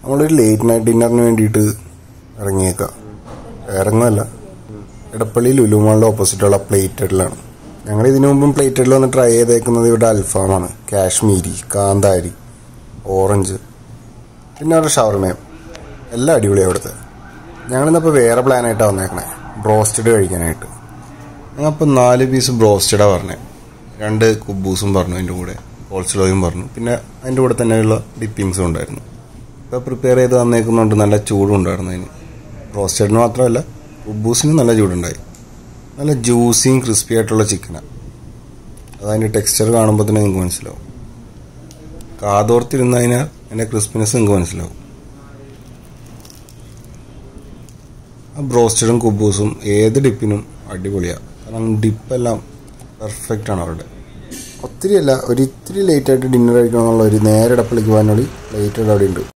നമ്മളൊരു late night ഡിന്നറിന് വേണ്ടിയിട്ട് ഇറങ്ങിയേക്കാം ഇറങ്ങുമല്ല ഇടപ്പള്ളി ലുലുമാളിൻ്റെ ഓപ്പോസിറ്റുള്ള പ്ലേറ്റഡിലാണ് ഞങ്ങൾ ഇതിനു മുമ്പും പ്ലേറ്റഡിൽ വന്ന് ട്രൈ ചെയ്തേക്കുന്നത് ഇവിടെ അൽഫാമാണ് കാശ്മീരി കാന്താരി ഓറഞ്ച് പിന്നെ അവരുടെ ഷവർമയും എല്ലാം അടിപൊളിയാണ് അവിടുത്തെ ഞങ്ങളിന്നപ്പോൾ വേറെ പ്ലാനായിട്ടാണ് വന്നേക്കണേ ബ്രോസ്റ്റഡ് കഴിക്കാനായിട്ട് ഞങ്ങളപ്പോൾ നാല് പീസ് ബ്രോസ്റ്റഡാണ് പറഞ്ഞത് രണ്ട് കുബൂസും പറഞ്ഞു അതിൻ്റെ കൂടെ കോൾസ്ലോയും പറഞ്ഞു പിന്നെ അതിൻ്റെ കൂടെ തന്നെയുള്ള ഡിപ്പിങ്സും ഉണ്ടായിരുന്നു ഇപ്പോൾ പ്രിപ്പയർ ചെയ്ത് തന്നേക്കുന്നുണ്ട് നല്ല ചൂടും ഉണ്ടായിരുന്നു അതിന് റോസ്റ്റഡിന് മാത്രമല്ല കുബൂസിന് നല്ല ചൂടുണ്ടായി നല്ല ജ്യൂസിയും ക്രിസ്പി ആയിട്ടുള്ള ചിക്കനാണ് അതതിൻ്റെ ടെക്സ്ചർ കാണുമ്പോൾ തന്നെ നിങ്ങൾക്ക് മനസ്സിലാവും കാതോർത്തിരുന്നതിനാൽ അതിൻ്റെ ക്രിസ്പിനെസ് നിങ്ങൾക്ക് മനസ്സിലാവും ആ ബ്രോസ്റ്റഡും കുബൂസും ഏത് ഡിപ്പിനും അടിപൊളിയാണ് കാരണം ഡിപ്പെല്ലാം പെർഫെക്റ്റ് ആണ് അവരുടെ ഒത്തിരി അല്ല ഒരു ഇത്തിരി ലേറ്റ് ആയിട്ട് ഡിന്നർ കഴിക്കണമെന്നുള്ള ഒരു നേരെ ഇടപ്പള്ളിക്ക് പോകാനുള്ള പ്ലേറ്റ് അവിടെ ഉണ്ട്